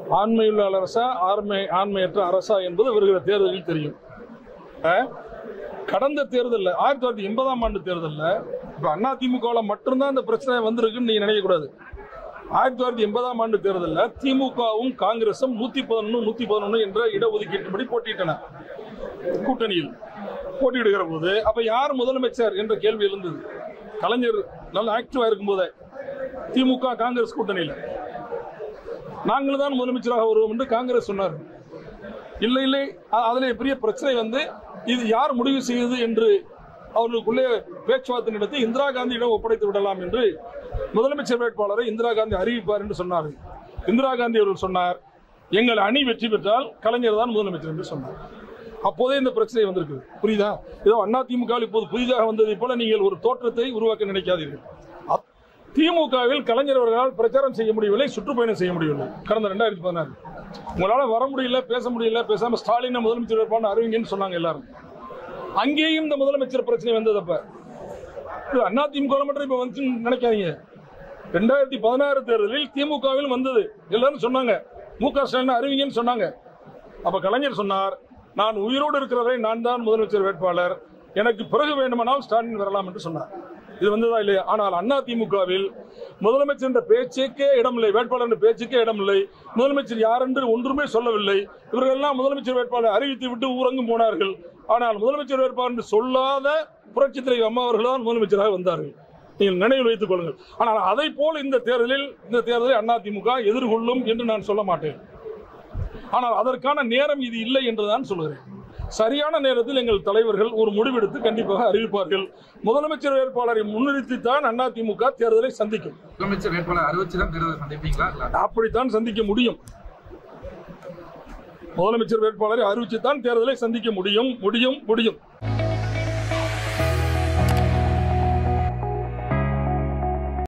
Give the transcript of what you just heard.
ஆண்மையுள்ள அரசா ஆண்மை ஆண்மையற்ற அரசா என்பது வருகிற தேர்தலில் தெரியும் அஹ், கடந்த தேர்தலில் ஆயிரத்தி தொள்ளாயிரத்தி எண்பதாம் ஆண்டு தேர்தலில் இப்போ அதிமுகவில் மட்டும்தான் இந்த பிரச்சனை வந்திருக்குன்னு நீங்க நினைக்க கூடாது ஆயிரத்தி தொள்ளாயிரத்தி எண்பதாம் ஆண்டு தேர்தலில் திமுகவும் காங்கிரசும் நூத்தி பதினொன்று நூத்தி பதினொன்று என்ற இடஒதுக்கீட்டுப்படி போட்டியிட்டன கூட்டணியில் போட்டியிடுகிற போது அப்ப யார் முதலமைச்சர் என்ற கேள்வி எழுந்தது கலைஞர் நல்ல ஆக்டிவா இருக்கும் போதே திமுக காங்கிரஸ் கூட்டணியில் நாங்கள் தான் முதலமைச்சராக வருவோம் என்று காங்கிரஸ் சொன்னார் இல்லை இல்லை அ- அதிலே பெரிய பிரச்சனை வந்து இது யார் முடிவு செய்தது என்று அவர்களுக்குள்ளே பேச்சுவார்த்தை நடத்தி இந்திரா காந்தியிடம் ஒப்படைத்து விடலாம் என்று முதலமைச்சர் வேட்பாளரை இந்திரா காந்தி அறிவிப்பார் என்று சொன்னார்கள் இந்திரா காந்தி அவர்கள் சொன்னார் எங்கள் அணி வெற்றி பெற்றால் கலைஞர் தான் முதலமைச்சர் என்று சொன்னார் அப்போதே இந்த பிரச்சனை வந்திருக்கு புரியுதா ஏதோ அண்ணா திமுக இப்போது புதிதாக வந்ததை போல நீங்கள் ஒரு தோற்றத்தை உருவாக்க நினைக்காதீர்கள் அப்- திமுகவில் கலைஞர் அவர்களால் பிரச்சாரம் செய்ய முடியவில்லை சுற்றுப்பயணம் செய்ய முடியவில்லை கடந்த ரெண்டாயிரத்தி பதினாறு உங்களால வர முடியல பேச முடியல பேசாம ஸ்டாலினை முதலமைச்சர் வேட்பாளர் அறிவிங்கன்னு சொன்னாங்க எல்லாரும் அங்கேயும் இந்த முதலமைச்சர் பிரச்சனை வந்தது அப்ப இது அண்ணா திமுக மட்டும் இப்ப வந்துச்சுன்னு நினைக்காதீங்க ரெண்டாயிரத்தி பதினாறு தேர்தலில் திமுகவில் வந்தது எல்லாரும் சொன்னாங்க மு க ஸ்டாலின் அறிவிங்கன்னு சொன்னாங்க அப்ப கலைஞர் சொன்னார் நான் உயிரோடு இருக்கிறவரை நான் தான் முதலமைச்சர் வேட்பாளர் எனக்கு பிறகு வேண்டுமானால் ஸ்டாலின் வரலாம் என்று சொன்னார் இது வந்ததா இல்லையா ஆனால் அண்ணா திமுகவில் முதலமைச்சர் என்ற பேச்சுக்கே இடமில்லை வேட்பாளர் என்ற பேச்சுக்கே இடமில்லை முதலமைச்சர் யார் என்று ஒன்றுமே சொல்லவில்லை இவர்கள் எல்லாம் முதலமைச்சர் வேட்பாளர் அறிவித்து விட்டு ஊரங்கும் போனார்கள் ஆனால் முதலமைச்சர் வேட்பாளர் என்று சொல்லாத புரட்சித் தலைவர் அம்மா அவர்கள் தான் முதலமைச்சராக வந்தார்கள் நீங்கள் நினைவில் வைத்துக் கொள்ளுங்கள் ஆனால் அதை போல் இந்த தேர்தலில் இந்த தேர்தலை அதிமுக எதிர்கொள்ளும் என்று நான் சொல்ல மாட்டேன் ஆனால் அதற்கான நேரம் இது இல்லை என்று தான் சொல்கிறேன் சரியான நேரத்தில் எங்கள் தலைவர்கள் ஒரு முடிவெடுத்து கண்டிப்பாக அறிவிப்பார்கள் முதலமைச்சர் வேட்பாளரை முன்னிறுத்தித்தான் அதிமுக தேர்தலை சந்திக்கும் முதலமைச்சர் வேட்பாளர் அறிவிச்சு தான் தேர்தலை சந்திப்பீங்களா இல்ல அப்படித்தான் சந்திக்க முடியும் முதலமைச்சர் வேட்பாளரை அறிவிச்சுத்தான் தேர்தலை சந்திக்க முடியும் முடியும் முடியும்